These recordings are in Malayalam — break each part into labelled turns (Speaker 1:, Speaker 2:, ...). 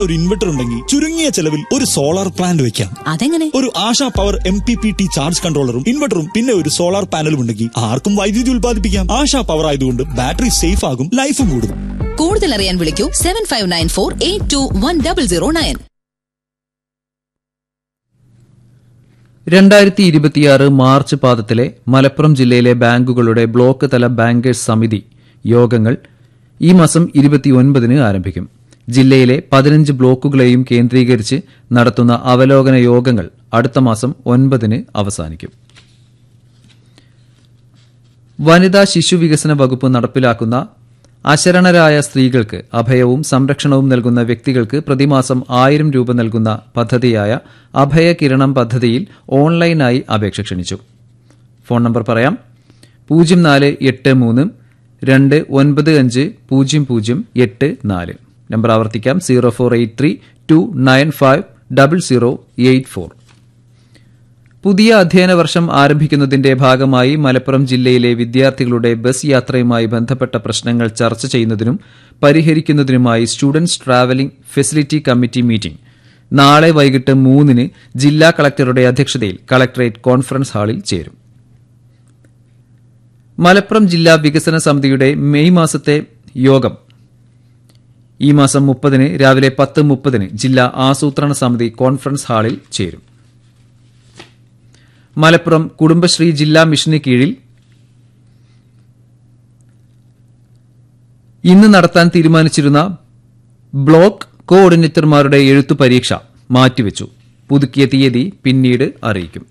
Speaker 1: ഒരു ഇൻവെർട്ടർ ഉണ്ടെങ്കിൽ ചുരുങ്ങിയ ചെലവിൽ ഒരു സോളാർ പ്ലാന്റ് വെക്കാം
Speaker 2: അതെങ്ങനെ
Speaker 1: ഒരു Asha power M P P T charge കൺട്രോളറും ഇൻവെർട്ടറും പിന്നെ ഒരു സോളാർ പാനലും ഉണ്ടെങ്കിൽ ആർക്കും വൈദ്യുതി ഉൽപ്പാദിപ്പിക്കാം ആശാ പവർ ആയതുകൊണ്ട് ബാറ്ററി സേഫ് ആകും ലൈഫും കൂടും
Speaker 2: കൂടുതൽ അറിയാൻ വിളിക്കൂ seven five nine four eight two one double zero nine
Speaker 3: രണ്ടായിരത്തി ഇരുപത്തിയാറ് മാർച്ച് പാദത്തിലെ മലപ്പുറം ജില്ലയിലെ ബാങ്കുകളുടെ ബ്ലോക്ക് തല ബാങ്കേഴ്സ് സമിതി യോഗങ്ങൾ ഈ മാസം ഇരുപത്തിയൊൻപതിന് ആരംഭിക്കും ജില്ലയിലെ പതിനഞ്ച് ബ്ലോക്കുകളെയും കേന്ദ്രീകരിച്ച് നടത്തുന്ന അവലോകന യോഗങ്ങൾ അടുത്ത മാസം ഒൻപതിന് അവസാനിക്കും വനിതാ ശിശു വികസന വകുപ്പ് നടപ്പിലാക്കുന്ന അശരണരായ സ്ത്രീകൾക്ക് അഭയവും സംരക്ഷണവും നൽകുന്ന വ്യക്തികൾക്ക് പ്രതിമാസം ആയിരം രൂപ നൽകുന്ന പദ്ധതിയായ അഭയകിരണം പദ്ധതിയിൽ ഓൺലൈനായി അപേക്ഷ ക്ഷണിച്ചു ഫോൺ നമ്പർ പറയാം പൂജ്യം നാല് എട്ട് മൂന്ന് രണ്ട് ഒൻപത് അഞ്ച് പൂജ്യം പൂജ്യം എട്ട് നാല് നമ്പർ ആവർത്തിക്കാം zero four eight three two nine five double zero eight four പുതിയ അധ്യയന വർഷം ആരംഭിക്കുന്നതിന്റെ ഭാഗമായി മലപ്പുറം ജില്ലയിലെ വിദ്യാർത്ഥികളുടെ ബസ് യാത്രയുമായി ബന്ധപ്പെട്ട പ്രശ്നങ്ങൾ ചർച്ച ചെയ്യുന്നതിനും പരിഹരിക്കുന്നതിനുമായി students traveling facility committee meeting നാളെ വൈകിട്ട് മൂന്നിന് ജില്ലാ കളക്ടറുടെ അധ്യക്ഷതയിൽ കളക്ടറേറ്റ് കോൺഫറൻസ് ഹാളിൽ ചേരും മലപ്പുറം ജില്ലാ വികസന സമിതിയുടെ മെയ് മാസത്തെ യോഗം ഈ മാസം മുപ്പതിന് രാവിലെ പത്ത് മുപ്പതിന് ജില്ലാ ആസൂത്രണ സമിതി കോൺഫറൻസ് ഹാളിൽ ചേരും മലപ്പുറം കുടുംബശ്രീ ജില്ലാ മിഷന് കീഴിൽ ഇന്ന് നടത്താൻ തീരുമാനിച്ചിരുന്ന ബ്ലോക്ക് കോർഡിനേറ്റർമാരുടെ എഴുത്തു പരീക്ഷ മാറ്റിവെച്ചു പുതുക്കിയ തീയതി പിന്നീട് അറിയിക്കും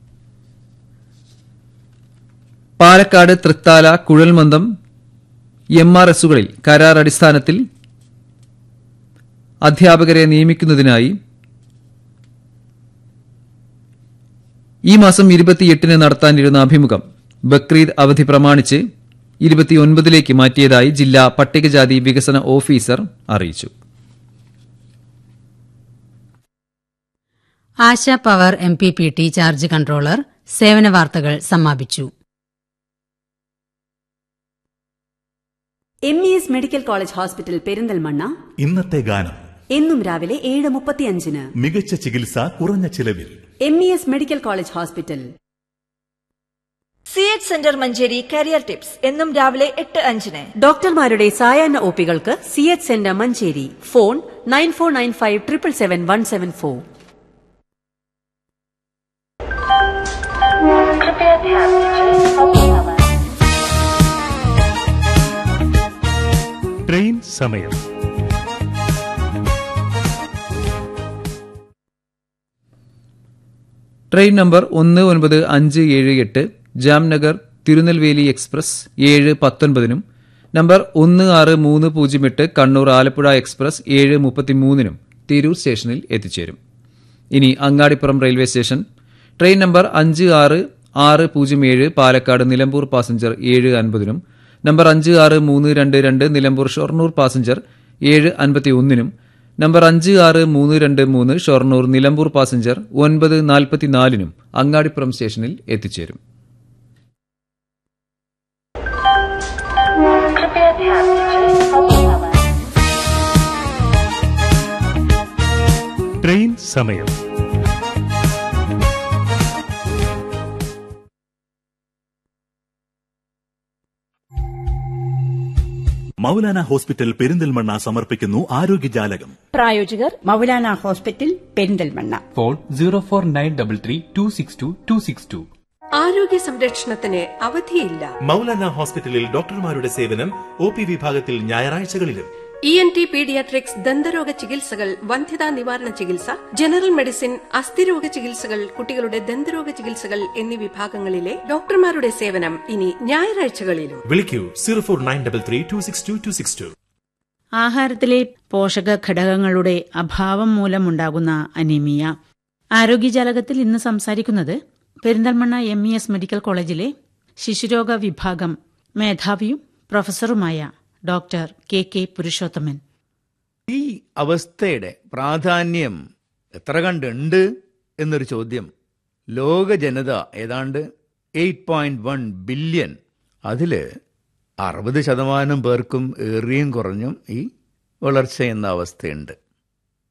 Speaker 3: പാലക്കാട് തൃത്താല കുഴൽമന്ദം എം ആർ എസുകളിൽ കരാർ അടിസ്ഥാനത്തിൽ അധ്യാപകരെ നിയമിക്കുന്നതിനായി ഈ മാസം ഇരുപത്തിയെട്ടിന് നടത്താനിരുന്ന അഭിമുഖം ബക്രീദ് അവധി പ്രമാണിച്ച് ഇരുപത്തിയൊൻപതിലേക്ക് മാറ്റിയതായി ജില്ലാ പട്ടികജാതി വികസന ഓഫീസർ അറിയിച്ചു
Speaker 4: Asha power M P P T charge controller സേവന വാർത്തകൾ സമാപിച്ചു
Speaker 5: M E S medical college hospital Perinthalmanna
Speaker 6: ഇന്നത്തെ ഗാനം
Speaker 5: എന്നും രാവിലെ ഏഴ് മുപ്പത്തിയഞ്ചിന്
Speaker 6: മികച്ച ചികിത്സ കുറഞ്ഞ ചിലവിൽ
Speaker 5: M E S medical college hospital
Speaker 7: C H centre Manjeri career tips എന്നും രാവിലെ എട്ട് അഞ്ചിന്
Speaker 5: ഡോക്ടർമാരുടെ സായാഹ്ന ഒപികൾക്ക് C H centre Manjeri phone nine four nine five triple seven one seven four
Speaker 8: train സമയം
Speaker 3: ട്രെയിൻ നമ്പർ ഒന്ന് ഒൻപത് അഞ്ച് ഏഴ് എട്ട് ജാംനഗർ തിരുനെൽവേലി എക്സ്പ്രസ് ഏഴ് പത്തൊൻപതിനും നമ്പർ ഒന്ന് ആറ് മൂന്ന് പൂജ്യം എട്ട് കണ്ണൂർ ആലപ്പുഴ എക്സ്പ്രസ് ഏഴ് മുപ്പത്തിമൂന്നിനും തിരൂർ സ്റ്റേഷനിൽ എത്തിച്ചേരും ഇനി Angadipuram railway station train number അഞ്ച് ആറ് ആറ് പൂജ്യം ഏഴ് പാലക്കാട് നിലമ്പൂർ പാസഞ്ചർ ഏഴ് അൻപതിനും നമ്പർ അഞ്ച് ആറ് മൂന്ന് രണ്ട് രണ്ട് നിലമ്പൂർ ഷൊർണൂർ പാസഞ്ചർ ഏഴ് അൻപത്തി ഒന്നിനും നമ്പർ അഞ്ച് ആറ് മൂന്ന് രണ്ട് മൂന്ന് ഷൊർണൂർ നിലമ്പൂർ പാസഞ്ചർ ഒൻപത് നാൽപ്പത്തിനാലിനും അങ്ങാടിപ്പുറം സ്റ്റേഷനിൽ എത്തിച്ചേരും
Speaker 8: ട്രെയിൻ സമയം
Speaker 6: മൗലാന ഹോസ്പിറ്റൽ പെരിന്തൽമണ്ണ സമർപ്പിക്കുന്നു ആരോഗ്യജാലകം
Speaker 7: പ്രായോജകർ
Speaker 9: Maulana hospital Perinthalmanna
Speaker 10: phone zero four nine double three two six two two six two
Speaker 11: ആരോഗ്യ സംരക്ഷണത്തിന് അവധിയില്ല
Speaker 12: മൗലാന ഹോസ്പിറ്റലിൽ ഡോക്ടർമാരുടെ സേവനം ഒ പി വിഭാഗത്തിൽ ഞായറാഴ്ചകളിലും
Speaker 11: ഇ എൻ ടി പീഡിയാട്രിക്സ് ദന്തരോഗ ചികിത്സകൾ വന്ധ്യതാ നിവാരണ ചികിത്സ ജനറൽ മെഡിസിൻ അസ്ഥിരോഗ ചികിത്സകൾ കുട്ടികളുടെ ദന്തരോഗ ചികിത്സകൾ എന്നീ വിഭാഗങ്ങളിലെ ഡോക്ടർമാരുടെ സേവനം ഇനി ഞായറാഴ്ചകളിലും
Speaker 12: വിളിക്കൂ zero four nine double three two six two two six two
Speaker 9: ആഹാരത്തിലെ പോഷക ഘടകങ്ങളുടെ അഭാവം മൂലമുണ്ടാകുന്ന അനീമിയ ആരോഗ്യജാലകത്തിൽ ഇന്ന് സംസാരിക്കുന്നത് Perinthalmanna M E S medical കോളേജിലെ ശിശുരോഗ വിഭാഗം മേധാവിയും പ്രൊഫസറുമായ ഡോക്ടർ കെ കെ പുരുഷോത്തമൻ
Speaker 13: ഈ അവസ്ഥയുടെ പ്രാധാന്യം എത്ര കണ്ടുണ്ട് എന്നൊരു ചോദ്യം ലോക ജനത ഏതാണ്ട് എയ്റ്റ് പോയിന്റ് വൺ ബില്യൺ അതിൽ അറുപത് ശതമാനം പേർക്കും ഏറിയും കുറഞ്ഞും ഈ വളർച്ച എന്ന അവസ്ഥയുണ്ട്